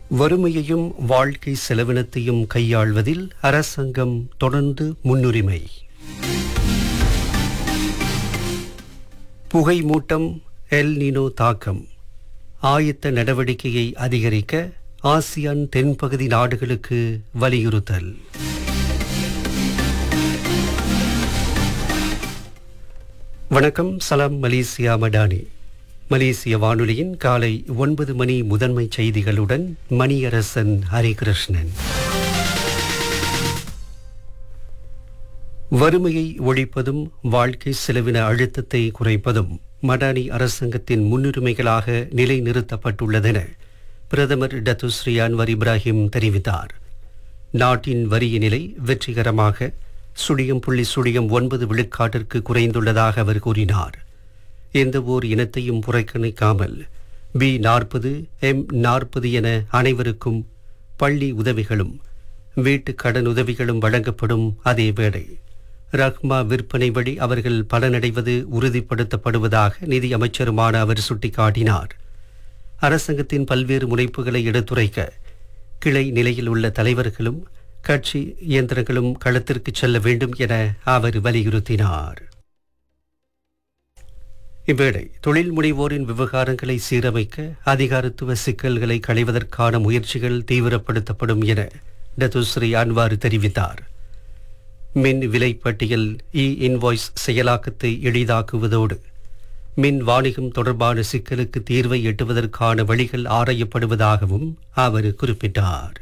வறுமையையும் வாழ்க்கை செலவினத்தையும் கையாள்வதில் அரசாங்கம் தொடர்ந்து முன்னுரிமை புகை மூட்டம் எல் நினோ தாக்கம் ஆயத்த நடவடிக்கையை அதிகரிக்க ஆசியான் தென்பகுதி நாடுகளுக்கு வலியுறுத்தல் வணக்கம் சலாம் மலேசியா மடானி மலேசிய வானொலியின் காலை ஒன்பது மணி முதன்மை செய்திகளுடன் மணியரசன் ஹரிகிருஷ்ணன் வறுமையை ஒழிப்பதும் வாழ்க்கை செலவின அழுத்தத்தை குறைப்பதும் மடானி அரசாங்கத்தின் முன்னுரிமைகளாக நிலைநிறுத்தப்பட்டுள்ளதென பிரதமர் டத்துஸ்ரீ அன்வர் இப்ராஹிம் தெரிவித்தார் நாட்டின் வரிய நிலை வெற்றிகரமாக சுழியம் புள்ளி சுழியம் ஒன்பது விழுக்காட்டிற்கு குறைந்துள்ளதாக அவர் கூறினார் எந்த ஓர் இனத்தையும் புறக்கணிக்காமல் பி நாற்பது எம் நாற்பது என அனைவருக்கும் பள்ளி உதவிகளும் வீட்டு கடன் உதவிகளும் வழங்கப்படும் அதே வேளை ரஹ்மா விற்பனை வழி அவர்கள் பலனடைவது உறுதிப்படுத்தப்படுவதாக நிதி அமைச்சருமான அவர் சுட்டிக்காட்டினார் அரசாங்கத்தின் பல்வேறு முனைப்புகளை எடுத்துரைக்க கிளை நிலையில் உள்ள தலைவர்களும் கட்சி இயந்திரங்களும் களத்திற்கு செல்ல வேண்டும் என அவர் வலியுறுத்தினார் இவ்வேளை தொழில் முனைவோரின் விவகாரங்களை சீரமைக்க அதிகாரத்துவ சிக்கல்களை களைவதற்கான முயற்சிகள் தீவிரப்படுத்தப்படும் என டத்துஸ்ரீ அன்வார் தெரிவித்தார் மின் விலை பட்டியல் இ இன்வாய்ஸ் செயலாக்கத்தை எளிதாக்குவதோடு மின் வாணிகம் தொடர்பான சிக்கலுக்கு தீர்வை எட்டுவதற்கான வழிகள் ஆராயப்படுவதாகவும் அவர் குறிப்பிட்டார்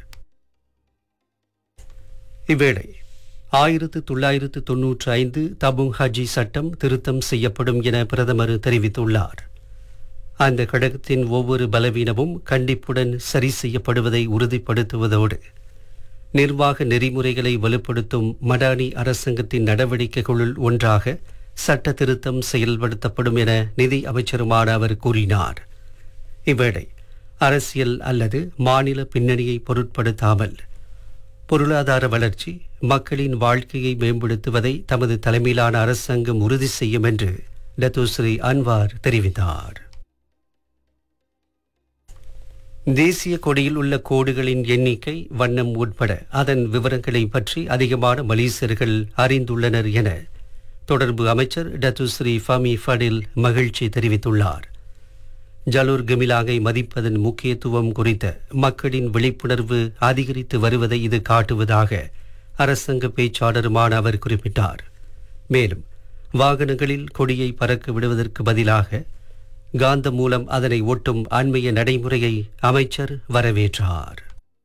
இவ்வேளை ஆயிரத்து தொள்ளாயிரத்து தொன்னூற்று ஐந்து தபுங் ஹஜி சட்டம் திருத்தம் செய்யப்படும் என பிரதமர் தெரிவித்துள்ளார் அந்த கழகத்தின் ஒவ்வொரு பலவீனமும் கண்டிப்புடன் சரி செய்யப்படுவதை உறுதிப்படுத்துவதோடு நிர்வாக நெறிமுறைகளை வலுப்படுத்தும் மடானி அரசாங்கத்தின் நடவடிக்கைகளுள் ஒன்றாக சட்ட திருத்தம் செயல்படுத்தப்படும் என நிதி அமைச்சருமான அவர் கூறினார் இவ்வேளை அரசியல் அல்லது மாநில பின்னணியை பொருட்படுத்தாமல் பொருளாதார வளர்ச்சி மக்களின் வாழ்க்கையை மேம்படுத்துவதை தமது தலைமையிலான அரசாங்கம் உறுதி செய்யும் என்று டத்துஸ்ரீ அன்வார் தெரிவித்தார் தேசிய கொடியில் உள்ள கோடுகளின் எண்ணிக்கை வண்ணம் உட்பட அதன் விவரங்களை பற்றி அதிகமான மலேசியர்கள் அறிந்துள்ளனர் என தொடர்பு அமைச்சர் டத்துஸ்ரீ ஃபமி ஃபடில் மகிழ்ச்சி தெரிவித்துள்ளார் ஜலூர் கமிலாங்கை மதிப்பதன் முக்கியத்துவம் குறித்த மக்களின் விழிப்புணர்வு அதிகரித்து வருவதை இது காட்டுவதாக அரசாங்க பேச்சாளருமான அவர் குறிப்பிட்டார் மேலும் வாகனங்களில் கொடியை பறக்க விடுவதற்கு பதிலாக காந்த மூலம் அதனை ஒட்டும் அண்மைய நடைமுறையை அமைச்சர் வரவேற்றார்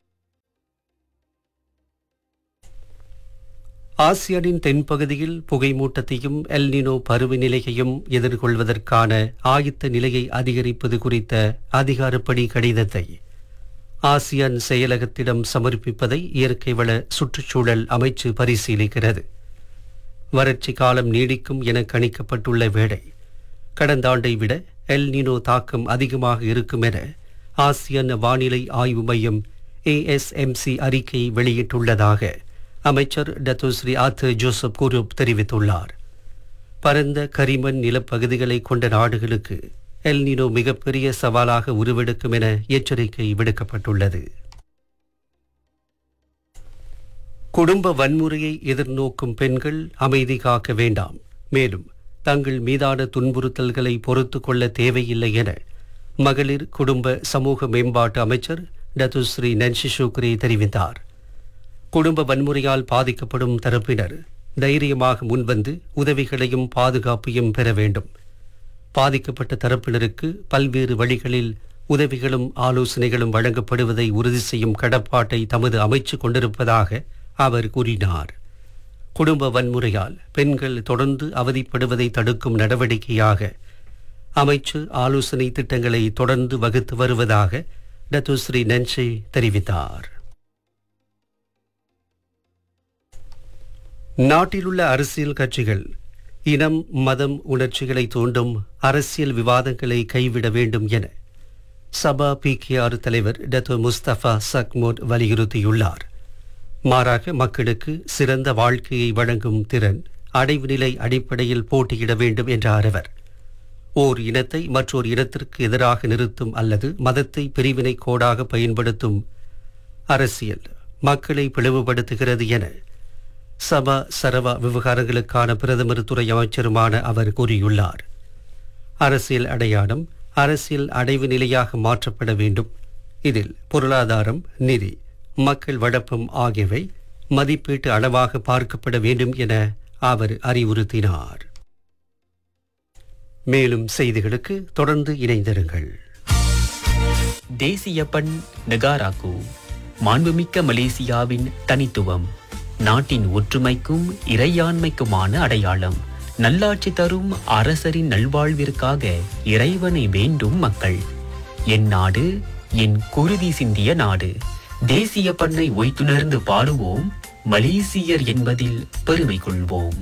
ஆசியானின் தென்பகுதியில் புகைமூட்டத்தையும் எல்னினோ பருவநிலையையும் எதிர்கொள்வதற்கான ஆயத்த நிலையை அதிகரிப்பது குறித்த அதிகாரப்படி கடிதத்தை ஆசியான் செயலகத்திடம் சமர்ப்பிப்பதை இயற்கை வள சுற்றுச்சூழல் அமைச்சு பரிசீலிக்கிறது வறட்சி காலம் நீடிக்கும் என கணிக்கப்பட்டுள்ள வேளை கடந்த ஆண்டை விட எல் நினோ தாக்கம் அதிகமாக இருக்கும் என ஆசியன் வானிலை ஆய்வு மையம் ஏஎஸ்எம்சி அறிக்கை வெளியிட்டுள்ளதாக அமைச்சர் டத்துஸ்ரீ ஆத்து ஜோசப் குரூப் தெரிவித்துள்ளார் பரந்த கரிமண் நிலப்பகுதிகளை கொண்ட நாடுகளுக்கு எல் நினோ மிகப்பெரிய சவாலாக உருவெடுக்கும் என எச்சரிக்கை விடுக்கப்பட்டுள்ளது குடும்ப வன்முறையை எதிர்நோக்கும் பெண்கள் அமைதி காக்க வேண்டாம் மேலும் தங்கள் மீதான துன்புறுத்தல்களை பொறுத்து கொள்ள தேவையில்லை என மகளிர் குடும்ப சமூக மேம்பாட்டு அமைச்சர் டத்துஸ்ரீ நன்சி ஷூக்ரி தெரிவித்தார் குடும்ப வன்முறையால் பாதிக்கப்படும் தரப்பினர் தைரியமாக முன்வந்து உதவிகளையும் பாதுகாப்பையும் பெற வேண்டும் பாதிக்கப்பட்ட தரப்பினருக்கு பல்வேறு வழிகளில் உதவிகளும் ஆலோசனைகளும் வழங்கப்படுவதை உறுதி செய்யும் கடப்பாட்டை தமது அமைச்சு கொண்டிருப்பதாக அவர் கூறினார் குடும்ப வன்முறையால் பெண்கள் தொடர்ந்து அவதிப்படுவதை தடுக்கும் நடவடிக்கையாக அமைச்சு ஆலோசனை திட்டங்களை தொடர்ந்து வகுத்து வருவதாக டத்துஸ்ரீ நன்ஷே தெரிவித்தார் நாட்டிலுள்ள அரசியல் கட்சிகள் இனம் மதம் உணர்ச்சிகளை தூண்டும் அரசியல் விவாதங்களை கைவிட வேண்டும் என சபா பிகேஆர் தலைவர் டத்தோ முஸ்தபா சக்மோட் வலியுறுத்தியுள்ளார் மாறாக மக்களுக்கு சிறந்த வாழ்க்கையை வழங்கும் திறன் அடைவு நிலை அடிப்படையில் போட்டியிட வேண்டும் என்றார் அவர் ஓர் இனத்தை மற்றொரு இனத்திற்கு எதிராக நிறுத்தும் அல்லது மதத்தை பிரிவினை கோடாக பயன்படுத்தும் அரசியல் மக்களை பிளவுபடுத்துகிறது என சபா சரவா விவகாரங்களுக்கான பிரதமர் துறை அமைச்சருமான அவர் கூறியுள்ளார் அரசியல் அடையாளம் அரசியல் அடைவு நிலையாக மாற்றப்பட வேண்டும் இதில் பொருளாதாரம் நிதி மக்கள் வழப்பம் ஆகியவை மதிப்பீட்டு அளவாக பார்க்கப்பட வேண்டும் என அவர் அறிவுறுத்தினார் மேலும் செய்திகளுக்கு தொடர்ந்து இணைந்திருங்கள் தேசிய பண் நெகாராக்கு மாண்புமிக்க மலேசியாவின் தனித்துவம் நாட்டின் ஒற்றுமைக்கும் இறையாண்மைக்குமான அடையாளம் நல்லாட்சி தரும் அரசரின் நல்வாழ்விற்காக இறைவனை வேண்டும் மக்கள் என் நாடு என் குருதி சிந்திய நாடு தேசிய பண்ணை ஒய்த்துணர்ந்து பாடுவோம் மலேசியர் என்பதில் பெருமை கொள்வோம்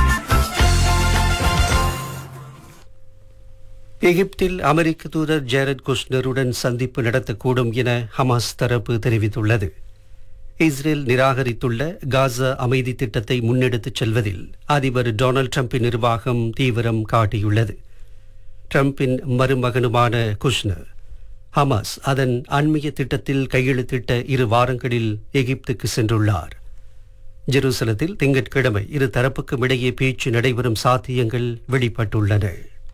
எகிப்தில் அமெரிக்க தூதர் ஜேரட் குஷ்னருடன் சந்திப்பு நடத்தக்கூடும் என ஹமாஸ் தரப்பு தெரிவித்துள்ளது இஸ்ரேல் நிராகரித்துள்ள காசா அமைதி திட்டத்தை முன்னெடுத்துச் செல்வதில் அதிபர் டொனால்ட் ட்ரம்பின் நிர்வாகம் தீவிரம் காட்டியுள்ளது ட்ரம்பின் மருமகனுமான குஷ்னர் ஹமாஸ் அதன் அண்மைய திட்டத்தில் கையெழுத்திட்ட இரு வாரங்களில் எகிப்துக்கு சென்றுள்ளார் ஜெருசலத்தில் திங்கட்கிழமை இரு தரப்புக்கும் இடையே பேச்சு நடைபெறும் சாத்தியங்கள் வெளிப்பட்டுள்ளன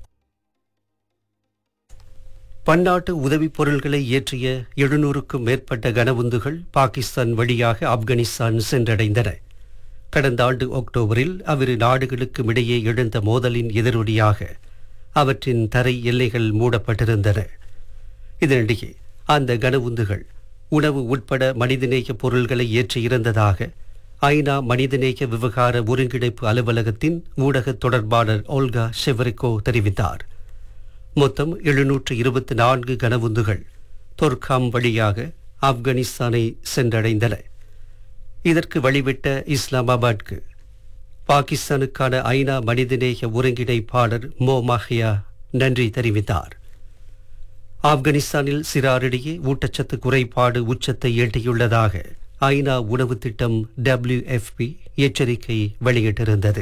பன்னாட்டு உதவிப் பொருள்களை ஏற்றிய எழுநூறுக்கும் மேற்பட்ட கனவுந்துகள் பாகிஸ்தான் வழியாக ஆப்கானிஸ்தான் சென்றடைந்தன கடந்த ஆண்டு அக்டோபரில் அவ்விரு நாடுகளுக்கும் இடையே எழுந்த மோதலின் எதிரொலியாக அவற்றின் தரை எல்லைகள் மூடப்பட்டிருந்தன இதனிடையே அந்த கனவுந்துகள் உணவு உட்பட மனிதநேய பொருள்களை ஏற்றியிருந்ததாக ஐநா மனிதநேய விவகார ஒருங்கிணைப்பு அலுவலகத்தின் ஊடக தொடர்பாளர் ஓல்கா ஷெவரிகோ தெரிவித்தார் மொத்தம் எழுநூற்று இருபத்தி நான்கு கனவுந்துகள் தொர்காம் வழியாக ஆப்கானிஸ்தானை சென்றடைந்தன இதற்கு வழிவிட்ட இஸ்லாமாபாத்க்கு பாகிஸ்தானுக்கான ஐநா மனிதநேய ஒருங்கிணைப்பாளர் மோ மஹியா நன்றி தெரிவித்தார் ஆப்கானிஸ்தானில் சிறாரிடையே ஊட்டச்சத்து குறைபாடு உச்சத்தை எட்டியுள்ளதாக ஐநா உணவு திட்டம் டபிள்யூஎஃப்பி எச்சரிக்கை வெளியிட்டிருந்தது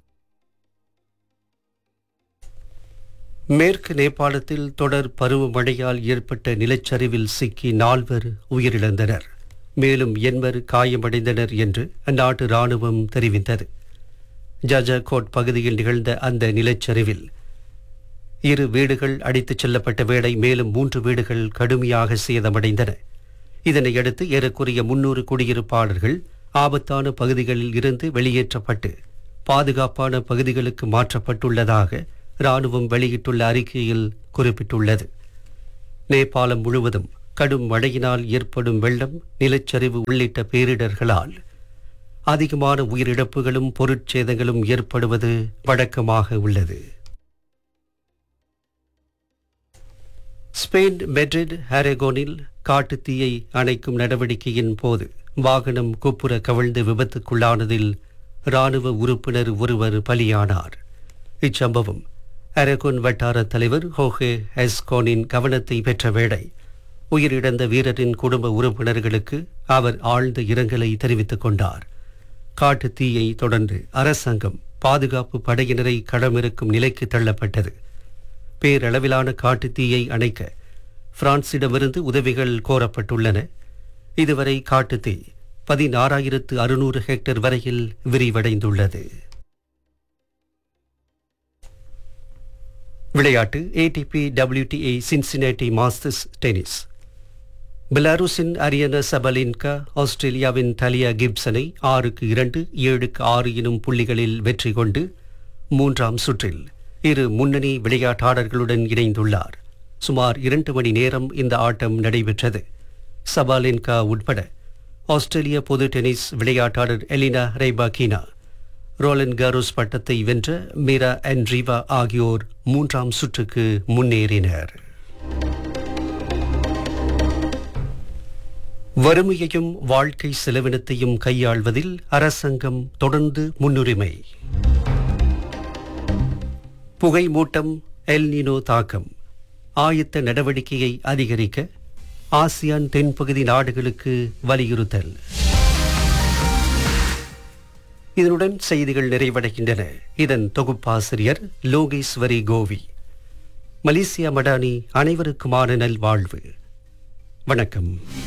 மேற்கு நேபாளத்தில் தொடர் பருவமழையால் ஏற்பட்ட நிலச்சரிவில் சிக்கி நால்வர் உயிரிழந்தனர் மேலும் எண்பர் காயமடைந்தனர் என்று அந்நாட்டு ராணுவம் தெரிவித்தது ஜஜகோட் பகுதியில் நிகழ்ந்த அந்த நிலச்சரிவில் இரு வீடுகள் அடித்துச் செல்லப்பட்ட வேளை மேலும் மூன்று வீடுகள் கடுமையாக சேதமடைந்தன இதனையடுத்து ஏறக்குறைய முன்னூறு குடியிருப்பாளர்கள் ஆபத்தான பகுதிகளில் இருந்து வெளியேற்றப்பட்டு பாதுகாப்பான பகுதிகளுக்கு மாற்றப்பட்டுள்ளதாக ராணுவம் வெளியிட்டுள்ள அறிக்கையில் குறிப்பிட்டுள்ளது நேபாளம் முழுவதும் கடும் மழையினால் ஏற்படும் வெள்ளம் நிலச்சரிவு உள்ளிட்ட பேரிடர்களால் அதிகமான உயிரிழப்புகளும் பொருட்சேதங்களும் ஏற்படுவது வழக்கமாக உள்ளது ஸ்பெயின் மெட்ரிட் ஹாரகோனில் காட்டுத் தீயை அணைக்கும் நடவடிக்கையின் போது வாகனம் குப்புற கவிழ்ந்து விபத்துக்குள்ளானதில் ராணுவ உறுப்பினர் ஒருவர் பலியானார் இச்சம்பவம் அரகோன் வட்டார தலைவர் ஹோஹே ஹெஸ்கோனின் கவனத்தை பெற்ற வேளை உயிரிழந்த வீரரின் குடும்ப உறுப்பினர்களுக்கு அவர் ஆழ்ந்த இரங்கலை தெரிவித்துக் கொண்டார் காட்டுத் தீயை தொடர்ந்து அரசாங்கம் பாதுகாப்பு படையினரை களமிறக்கும் நிலைக்கு தள்ளப்பட்டது பேரளவிலான காட்டுத் தீயை அணைக்க பிரான்சிடமிருந்து உதவிகள் கோரப்பட்டுள்ளன இதுவரை காட்டுத் தீ பதினாறாயிரத்து அறுநூறு ஹெக்டேர் வரையில் விரிவடைந்துள்ளது விளையாட்டு ATP WTA Cincinnati Masters tennis பெலாருஸின் அரியன சபலின்கா ஆஸ்திரேலியாவின் தலியா கிப்சனை ஆறுக்கு இரண்டு ஏழுக்கு ஆறு எனும் புள்ளிகளில் வெற்றி கொண்டு மூன்றாம் சுற்றில் இரு முன்னணி விளையாட்டாளர்களுடன் இணைந்துள்ளார் சுமார் இரண்டு மணி நேரம் இந்த ஆட்டம் நடைபெற்றது சபாலின்கா உட்பட ஆஸ்திரேலிய பொது டென்னிஸ் விளையாட்டாளர் எலினா ரெய்பாகினா ரோலன் காரோஸ் பட்டத்தை வென்ற மீரா அண்ட்ரீவா ஆகியோர் மூன்றாம் சுற்றுக்கு முன்னேறினர் வறுமையையும் வாழ்க்கை செலவினத்தையும் கையாள்வதில் அரசாங்கம் தொடர்ந்து முன்னுரிமை புகை மூட்டம் எல்னினோ தாக்கம் ஆயத்த நடவடிக்கையை அதிகரிக்க ஆசியான் தென்பகுதி நாடுகளுக்கு வலியுறுத்தல் இதனுடன் செய்திகள் நிறைவடைகின்றன இதன் தொகுப்பாசிரியர் லோகேஸ்வரி கோவி மலேசியா மடானி அனைவருக்குமான நல்வாழ்வு வணக்கம்